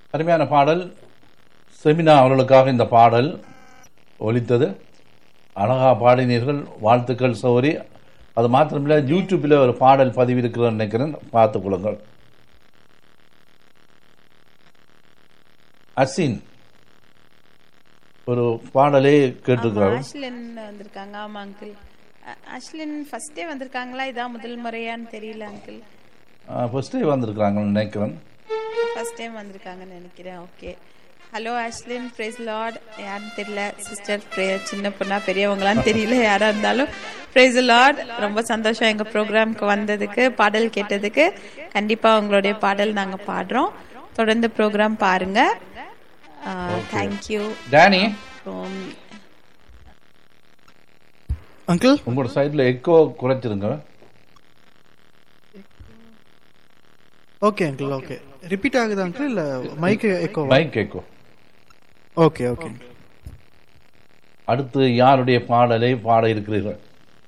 அருமையான பாடல் செமினா அவர்களுக்காக இந்த பாடல் ஒலித்தது அழகா பாடினீர்கள் வாழ்த்துக்கள் சௌரி அது மாத்திரமில்லை யூடியூப்பில் ஒரு பாடல் பதிவு இருக்கிறதுன்னு நினைக்கிறேன் பார்த்துக் கொள்ளுங்கள் அசின் ஒரு பாடலே கேட்டிருக்கிறார் ஆஷ்லின் வந்திருக்காங்க ஆமா அங்கிள் ஆஷ்லின் ஃபர்ஸ்டே வந்திருக்காங்களா இதான் முதல் முறையான்னு தெரியல அங்கிள் ஃபர்ஸ்டே வந்திருக்கிறாங்கன்னு நினைக்கிறேன் ஃபர்ஸ்ட் டைம் வந்திருக்காங்கன்னு நினைக்கிறேன் okay hello Ashlin praise lord யாருன்னு தெரியல சிஸ்டர் சின்ன பொண்ணா பெரியவங்களான்னு தெரியல யாரா இருந்தாலும் பிரைஸ் லார்ட் ரொம்ப சந்தோஷம் எங்க ப்ரோக்ராம்க்கு வந்ததுக்கு பாடல் கேட்டதுக்கு கண்டிப்பா உங்களுடைய பாடல் நாங்க பாடுறோம் தொடர்ந்து ப்ரோக்ராம் பாருங்க தேங்க்யூ டேனி அங்கிள் உங்களோட சைடில் எக்கோ குறைச்சிருங்க ஓகே அங்கிள் ஓகே ரிப்பீட் ஆகுது அங்கிள் இல்ல mic echo mic echo okay okay அடுத்து யாருடைய பாடலை பாட இருக்கிறீர்கள்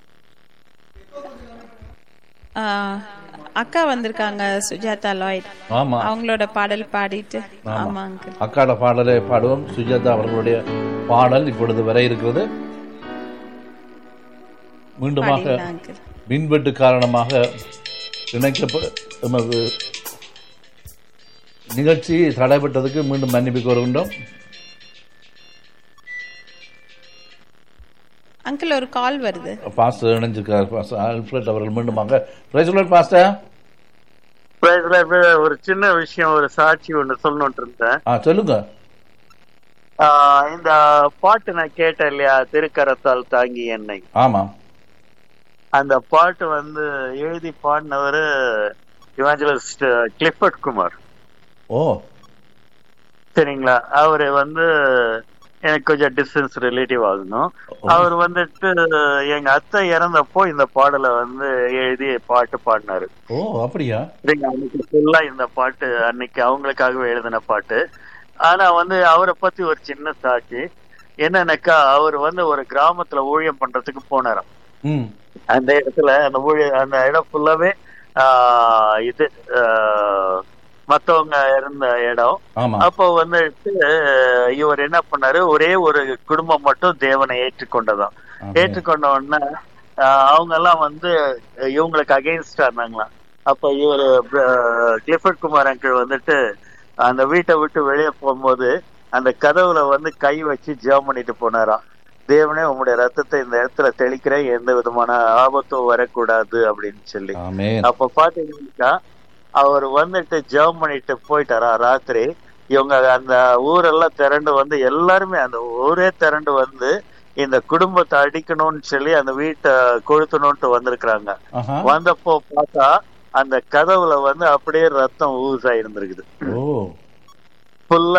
அக்கா வந்திருக்காங்க சுஜாதா லாய்ட் ஆமா அவங்களோட பாடல் பாடிட்டு ஆமா அங்கிள் அக்காட பாடலை பாடுவோம் சுஜாதா அவர்களுடைய பாடல் இப்பொழுது வர இருக்கிறது மீண்டுமாக பாடிடலாம் அங்கிள் மின்வெட்டு காரணமாக இணைக்கப்ப எமது நிகழ்ச்சி தடைபட்டதுக்கு மீண்டும் மன்னிப்பு கோருகின்றோம் அங்கிள் ஒரு கால் வருது பாஸ்டர் இணைஞ்சிருக்கார் பாஸ்டர் ஆல்ஃபிரட் அவர்கள் மீண்டுமாக praise the Lord pastor Praise the Lord. ஒரு சின்ன விஷயம் ஒரு சாட்சி ஒண்ணு சொல்லணும்னு இருந்தேன் ஆ சொல்லுங்க ஆஹ் இந்த பாட்டு நான் கேட்டேன் இல்லையா திருக்கரத்தால் தாங்கி என்னை ஆமாம் அந்த பாட்டு வந்து எழுதி பாடினவர் இவாஞ்சலிஸ்ட் கிளிஃபர்ட் குமார் ஓ சரிங்களா அவரு வந்து எனக்கு கொஞ்சம் டிஸ்டன்ஸ் ரிலேட்டிவ் ஆகணும் அவர் வந்துட்டு எங்க அத்தை இறந்தப்போ இந்த பாடலை வந்து எழுதி பாட்டு பாடினாரு ஓ அப்படியா சரிங்க, அன்னைக்கு ஃபுல்லா இந்த பாட்டு அன்னைக்கு அவங்களுக்காகவே எழுதின பாட்டு ஆனா வந்து அவரை பத்தி ஒரு சின்ன சாட்சி என்னன்னாக்கா அவர் வந்து ஒரு கிராமத்துல ஊழியம் பண்றதுக்கு போனாராம் ம் அந்த இடத்துல அந்த ஊழிய அந்த இடம் ஃபுல்லாவே ஆஹ் இது ஆஹ் மத்தவங்க இருந்த இடம் ஆமா அப்போ வந்துட்டு இவர் என்ன பண்ணாரு ஒரே ஒரு குடும்பம் மட்டும் தேவனை ஏற்றுக்கொண்டதாம் ஆமா. ஏற்றுக்கொண்ட உடனே ஆஹ் அவங்க எல்லாம் வந்து இவங்களுக்கு அகைன்ஸ்டா இருந்தாங்களாம் அப்ப இவர் கிளிஃபர்ட் குமார் அங்கிள் வந்துட்டு அந்த வீட்டை விட்டு வெளியே போகும்போது அந்த கதவுல வந்து கை வச்சு ஜெபம் பண்ணிட்டு போனாராம் தேவனே உங்களுடைய ரத்தத்தை இந்த இடத்துல தெளிக்கிறேன் எந்த விதமான ஆபத்தும் வரக்கூடாது அப்படின்னு சொல்லி ஆமென் அப்ப பாத்தீங்கன்னா அவர் வந்துட்டு ஜெபம் பண்ணிட்டு போயிட்டாரா ராத்திரி இவங்க அந்த ஊரெல்லாம் திரண்டு வந்து எல்லாருமே அந்த ஊரே திரண்டு வந்து இந்த குடும்பத்தை அடிக்கணும்னு சொல்லி அந்த வீட்டை கொளுத்தணும்ட்டு வந்திருக்கிறாங்க ஆஹா வந்தப்போ பார்த்தா அந்த கதவுல வந்து அப்படியே ரத்தம் ஊஸ் ஆயிருந்திருக்குது ஓ ஃபுல்லா